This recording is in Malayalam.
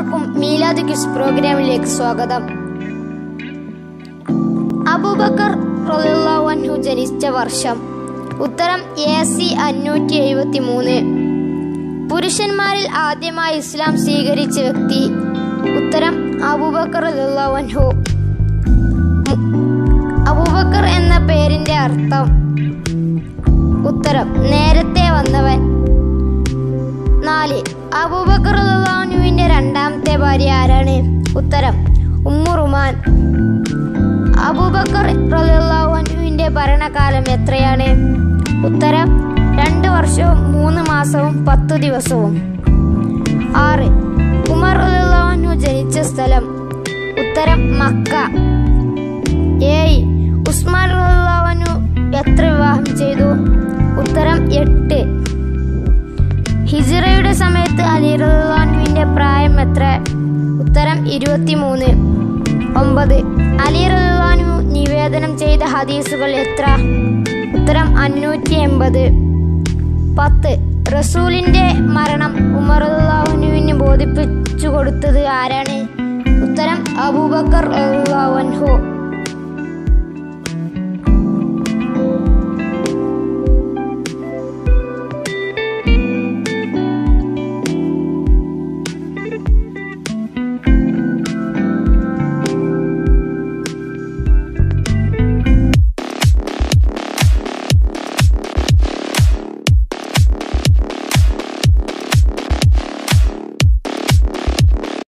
എല്ലാവർക്കും മീലാദ് ക്വിസ് പ്രോഗ്രാമിലേക്ക് സ്വാഗതം അബൂബക്കർ റളിയല്ലാഹു അൻഹു ജനിച്ച വർഷം ഉത്തരം എ സി അഞ്ഞൂറ്റി എഴുപത്തി മൂന്ന് പുരുഷന്മാരിൽ ആദ്യമായി ഇസ്ലാം സ്വീകരിച്ച വ്യക്തി ഉത്തരം അബൂബക്കർ റളിയല്ലാഹു അൻഹു മു- അബൂബക്കർ എന്ന പേരിന്റെ അർത്ഥം ഉത്തരം നേരത്തെ വന്നവൻ നാല് അബൂബക്കർ റളിയല്ലാഹുവിന്റെ രണ്ടാമത്തെ ഭാര്യ ആരാണ് ഉത്തരം ഉമ്മു റുമാൻ അബൂബക്കർ റളിയല്ലാഹുവിന്റെ ഭരണകാലം എത്രയാണ് ഉത്തരം രണ്ട് വർഷവും മൂന്ന് മാസവും പത്തു ദിവസവും ആറ് ഉമർ റളിയല്ലാഹു ജനിച്ച സ്ഥലം ഉത്തരം മക്ക ഏഴ് ഉസ്മാൻ റളിയല്ലാഹു എത്ര വിവാഹം ചെയ്തു ഉത്തരം എട്ട് ഹിജ്റയുടെ സമയത്ത് അലി റളിയല്ലാഹുവിന്റെ പ്രായം എത്ര ഉത്തരം ഇരുപത്തിമൂന്ന് ഒമ്പത് അലി റളിയല്ലാഹു നിവേദനം ചെയ്ത ഹദീസുകൾ എത്ര ഉത്തരം അഞ്ഞൂറ്റി എൺപത് പത്ത് റസൂലിന്റെ മരണം ഉമർ റളിയല്ലാഹുവിന് ബോധിപ്പിച്ചു കൊടുത്തത് ആരാണ് ഉത്തരം അബൂബക്കർ റളിയല്ലാഹു അൻഹു